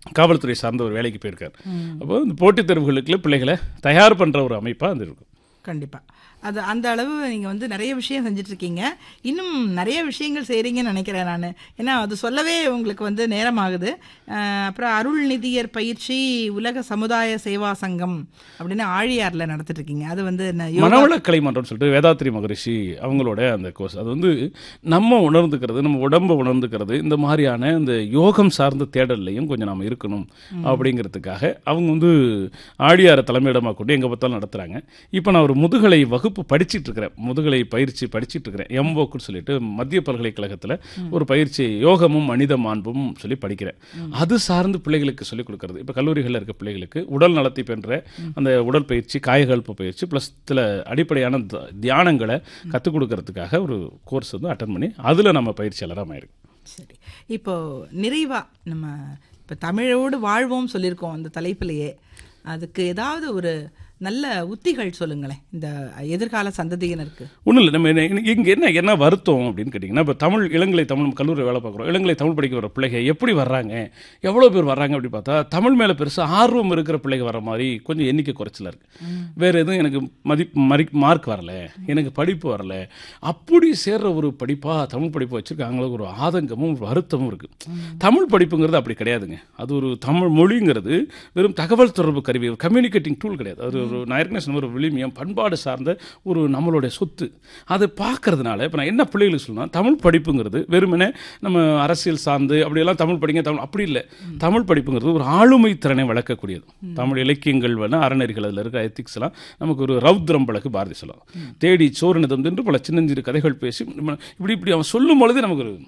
காவல்துறை சார்ந்த ஒரு வேலைக்கு போயிருக்கார் அப்போ இந்த போட்டித் தேர்வுகளுக்கு பிள்ளைகளை தயார் பண்ணுற ஒரு அமைப்பாக அது இருக்கும் கண்டிப்பா அது அந்த அளவு நீங்க வந்து நிறைய விஷயம் செஞ்சுட்டு இருக்கீங்க இன்னும் நிறைய விஷயங்கள் செய்றீங்கன்னு நினைக்கிறேன் நான் ஏன்னா அது சொல்லவே உங்களுக்கு வந்து நேரம் ஆகுது அஹ், அப்புறம் அருள் நிதியர் பயிற்சி உலக சமுதாய சேவா சங்கம் அப்படின்னு ஆழியார்ல நடத்திட்டு இருக்கீங்க அது வந்து என்ன யோகா- மனவள கலைமன்றம்னு சொல்லிட்டு வேதாத்ரி மகரிஷி அவங்களோட அந்த கோர்ஸ் அது வந்து நம்ம உணர்ந்துக்கிறது நம்ம உடம்பை உணர்ந்துக்கிறது இந்த மாதிரியான இந்த யோகம் சார்ந்த தேடல்லையும் கொஞ்சம் நாம இருக்கணும் அப்படிங்கிறதுக்காக அவங்க வந்து ஆழியாரை தலைமையிடமாக கொண்டு எங்கே பார்த்தாலும் நடத்துகிறாங்க இப்போ நான் ஒரு முதுகலை வகுப்பு படிச்சிட்டு இருக்கிறேன் முதுகலை பயிற்சி படிச்சிட்டு இருக்கிறேன் எம்போக்குன்னு சொல்லிட்டு மத்திய பல்கலைக்கழகத்தில் ஒரு பயிற்சி யோகமும் மனித மாண்பும் சொல்லி படிக்கிறேன் அது சார்ந்து பிள்ளைகளுக்கு சொல்லிக் கொடுக்கறது இப்போ கல்லூரிகளில் இருக்க பிள்ளைகளுக்கு உடல் நலத்தை பென்ற அந்த உடற்பயிற்சி காயகல்ப பயிற்சி ப்ளஸ் சில அடிப்படையான த- தியானங்களை கற்றுக் கொடுக்கறதுக்காக ஒரு கோர்ஸ் வந்து அட்டன் பண்ணி அதில் நம்ம பயிற்சியாளராக ஆயிருக்கு சரி இப்போ நிறைவா நம்ம இப்போ தமிழோடு வாழ்வோம் சொல்லியிருக்கோம் அந்த தலைப்பிலேயே அதுக்கு ஏதாவது ஒரு நல்ல உத்திகள் சொல்லுங்களேன் இந்த எதிர்கால சந்ததியினருக்கு ஒன்றும் இல்லை நம்ம என்ன- இங்க என்ன என்ன வருத்தம் அப்படின்னு கேட்டிங்கன்னா இப்போ தமிழ் இளங்கலை தமிழ் நம்ம கல்லூரி வேலை பார்க்குறோம் இளங்கலை தமிழ் படிக்க வர பிள்ளைங்க எப்படி வர்றாங்க எவ்வளோ பேர் வர்றாங்க அப்படி பார்த்தா தமிழ் மேலே பெருசாக ஆர்வம் இருக்கிற பிள்ளைங்க வர மாதிரி கொஞ்சம் எண்ணிக்கை குறைச்சல இருக்கு வேறு எதுவும் எனக்கு மதிப்பு மறி மார்க் வரல எனக்கு படிப்பு வரல அப்படி சேர்ற ஒரு படிப்பாக தமிழ் படிப்பு வச்சுருக்காங்களோ ஒரு ஆதங்கமும் ஒரு வருத்தமும் இருக்குது தமிழ் படிப்புங்கிறது அப்படி கிடையாதுங்க அது ஒரு தமிழ் மொழிங்கிறது வெறும் தகவல் தொடர்பு கருவி கம்யூனிகேட்டிங் டூல் கிடையாது அது ஒரு நான் ஏற்கனவே சொன்ன ஒரு விளிமியம் பண்பாடு சார்ந்த ஒரு நம்மளுடைய சொத்து அதை பார்க்கறதுனால இப்போ நான் என்ன பிள்ளைகளுக்கு சொல்லணும் தமிழ் படிப்புங்கிறது வெறுமனே நம்ம அரசியல் சார்ந்து அப்படியெல்லாம் தமிழ் படிங்க தமிழ் அப்படி இல்லை தமிழ் படிப்புங்கிறது ஒரு ஆளுமை திறனை வளர்க்கக்கூடியது தமிழ் இலக்கியங்கள் வேணால் அறநெறிகள் அதில் இருக்க எத்திக்ஸ் எல்லாம் நமக்கு ஒரு ரௌத்ரம் பழகு பாரதி சொல்லலாம் தேடி சோறுனதம் என்று பல சின்னஞ்சிறு கதைகள் பேசி நம்ம இப்படி இப்படி அவன் சொல்லும் பொழுது நமக்கு ஒரு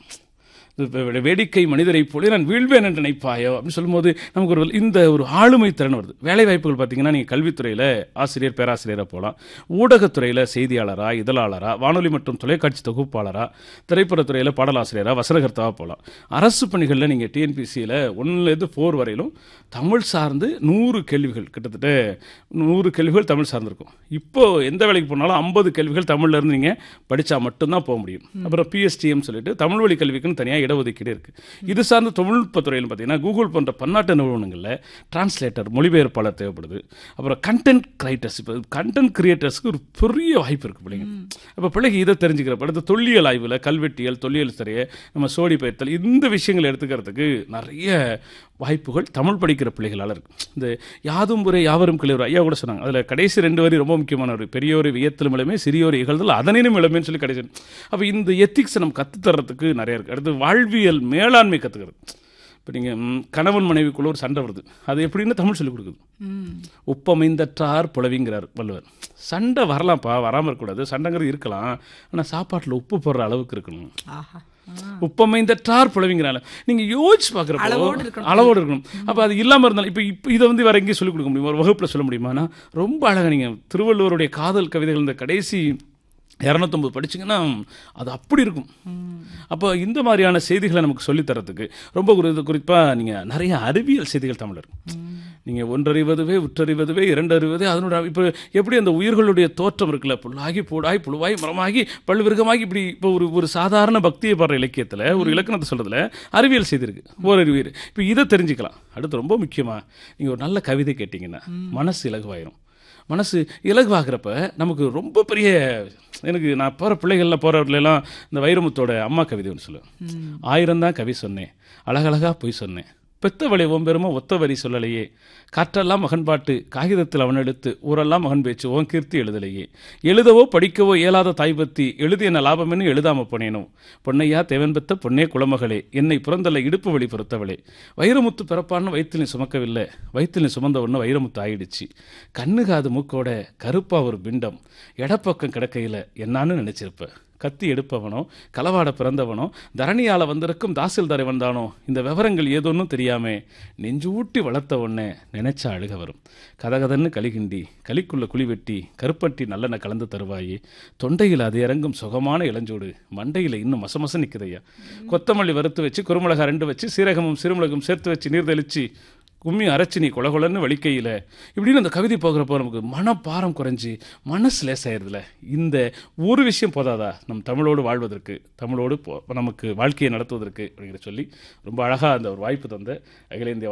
இது வேடிக்கை மனிதரைப் போல நான் வீழ்வேன் என்று நினைப்பாயோ அப்படின்னு சொல்லும்போது நமக்கு ஒரு இந்த ஒரு ஆளுமை திறன் வருது வேலை வாய்ப்புகள் பார்த்தீங்கன்னா நீங்கள் கல்வித்துறையில் ஆசிரியர் பேராசிரியராக போகலாம் ஊடகத்துறையில் செய்தியாளராக இதழாளராக வானொலி மற்றும் தொலைக்காட்சி தொகுப்பாளராக திரைப்படத்துறையில் பாடலாசிரியராக வசனகர்த்தாவாக போகலாம் அரசு பணிகளில் நீங்கள் டிஎன்பிசியில் ஒன்றுலேருந்து ஃபோர் வரையிலும் தமிழ் சார்ந்து நூறு கேள்விகள் கிட்டத்தட்ட நூறு கேள்விகள் தமிழ் சார்ந்திருக்கும் இப்போ எந்த வேலைக்கு போனாலும் ஐம்பது கேள்விகள் தமிழ்ல இருந்து நீங்கள் படித்தா மட்டும்தான் போக முடியும் அப்புறம் பிஎஸ்டிஎம் சொல்லிட்டு தமிழ் வழி கல்விக்குன்னு தனியாக இடஒதுக்கீடு இருக்குது இது சார்ந்த தொழில்நுட்பத்துறையில் பார்த்தீங்கன்னா கூகுள் போன்ற பன்னாட்டு நிறுவனங்களில் டிரான்ஸ்லேட்டர் மொழிபெயர்ப்பாளர் தேவைப்படுது அப்புறம் கண்டென்ட் கிரைட்டர்ஸ் இப்போ கண்டென்ட் கிரியேட்டர்ஸ்க்கு ஒரு பெரிய வாய்ப்பு இருக்குது பிள்ளைங்க அப்போ பிள்ளைங்க இதை தெரிஞ்சுக்கிறப்ப அடுத்து தொல்லியல் ஆய்வில் கல்வெட்டியல் தொல்லியல் துறையை நம்ம சோடி பெயர்த்தல் இந்த விஷயங்களை எடுத்துக்கிறதுக்கு நிறைய வாய்ப்புகள் தமிழ் படிக்கிற பிள்ளைகளால் இருக்கு இந்த யாதும் முறை யாவரும் கிளியர் ஐயா கூட சொன்னாங்க அதில் கடைசி ரெண்டு வரி ரொம்ப முக்கியமான ஒரு பெரியோர் வியத்திலும் இளமே சிறியோர் இகழ்தல் அதனினும் இளமேன்னு சொல்லி கடைசி அப்போ இந்த எத்திக்ஸை நம்ம கற்றுத்தரத்துக்கு நிறைய இருக்குது அடுத்து வாழ்வியல் மேலாண்மை கற்றுக்கிறது இப்போ நீங்கள் கணவன் மனைவிக்குள்ள ஒரு சண்டை வருது அது எப்படின்னு தமிழ் சொல்லிக் கொடுக்குது உப்பமைந்தற்றார் புலவிங்கிறார் வள்ளுவர் சண்டை வரலாம்ப்பா வராமல் இருக்கக்கூடாது சண்டைங்கிறது இருக்கலாம் ஆனால் சாப்பாட்டில் உப்பு போடுற அளவுக்கு இருக்கணும் ஆஹா உப்பமைந்தற்றார் புலவிங்கிறால நீங்க யோசிச்சு பார்க்குறப்போ அளவோடு இருக்கணும். அளவோடு இருக்கணும் அப்போ அது இல்லாமல் இருந்தாலும் இப்போ இப்போ இதை வந்து வேற எங்கேயும் சொல்லிக் கொடுக்க முடியுமா ஒரு வகுப்பில் சொல்ல முடியுமா ஆனா, ரொம்ப அழகா நீங்க திருவள்ளுவருடைய காதல் கவிதைகள் இந்த கடைசி இரநூத்தொம்பது படிச்சீங்கன்னா அது அப்படி இருக்கும் அப்போ இந்த மாதிரியான செய்திகளை நமக்கு சொல்லித் தரத்துக்கு ரொம்ப குறி குறிப்பாக நீங்கள் நிறைய அறிவியல் செய்திகள் தமிழ் இருக்கு நீங்கள் ஒன்றறிவதுவே உற்றறிவதுவே இரண்டறிவதே அதனோட இப்போ எப்படி அந்த உயிர்களுடைய தோற்றம் இருக்குல்ல புல்லாகி பூடாய் புழுவாய் மரமாகி பல்விருகமாகி இப்படி இப்போ ஒரு ஒரு சாதாரண பக்தியை பாடுற இலக்கியத்தில் ஒரு இலக்கணத்தை சொல்றதுல அறிவியல் செய்தி இருக்கு ஓரறிவியல் இப்போ இதை தெரிஞ்சுக்கலாம் அடுத்து ரொம்ப முக்கியமாக நீங்கள் ஒரு நல்ல கவிதை கேட்டிங்கன்னா மனசு இலகுவாயிரும் மனசு இலகுவாகிறப்ப நமக்கு ரொம்ப பெரிய எனக்கு நான் போகிற பிள்ளைகள்லாம் போகிறவர்களெல்லாம் இந்த வைரமுத்தோட அம்மா கவிதை ஒன்று சொல்லுவேன் ஆயிரம் தான் கவி சொன்னேன் அழகழகா பொய் சொன்னேன் பெத்த வழி ஓம்பெருமோ ஒத்த வரி சொல்லலையே காற்றெல்லாம் மகன் பாட்டு காகிதத்தில் அவன் எடுத்து ஊரெல்லாம் மகன் பேச்சு ஓன் கீர்த்தி எழுதலையே எழுதவோ படிக்கவோ இயலாத தாய் பத்தி எழுதி என்ன லாபம்னு எழுதாம போனேனோ பொன்னையா தேவன் பெத்த பொன்னே குலமகளே என்னை பிறந்தல்ல இடுப்பு வழி பொறுத்தவளே வைரமுத்து பிறப்பான்னு வயிற்றில் சுமக்கவில்லை வயிற்றில் சுமந்த ஒன்று வைரமுத்து ஆயிடுச்சு கண்ணு காது மூக்கோட கருப்பா ஒரு பிண்டம் இடப்பக்கம் கிடக்கையில் என்னான்னு நினைச்சிருப்ப கத்தி எடுப்பவனோ களவாட பிறந்தவனோ தரணியால வந்திருக்கும் தாசில்தாரை வந்தானோ இந்த விவரங்கள் ஏதோன்னும் தெரியாம நெஞ்சூட்டி வளர்த்த உடனே நினைச்சா அழுக வரும் கதகதன்னு களிகிண்டி களிக்குள்ள குழி வெட்டி கருப்பட்டி நல்லெண்ண கலந்து தருவாயே தொண்டையில் அது இறங்கும் சுகமான இளஞ்சூடு மண்டையில் இன்னும் மசமச நிக்குதையா கொத்தமல்லி வறுத்து வச்சு குறுமிளகா ரெண்டு வச்சு சீரகமும் சிறுமிளகும் சேர்த்து வச்சு நீர் தெளிச்சு கும்மி அரைச்சி நீ கொலகொலன்னு வலிக்கையில் இப்படின்னு அந்த கவிதை போகிறப்போ நமக்கு மனப்பாரம் குறைஞ்சி மனசு லேசாயிருதுல இந்த ஒரு விஷயம் போதாதா நம் தமிழோடு வாழ்வதற்கு தமிழோடு போ- நமக்கு வாழ்க்கையை நடத்துவதற்கு அப்படிங்கிற சொல்லி ரொம்ப அழகாக அந்த ஒரு வாய்ப்பு தந்த அகில இந்திய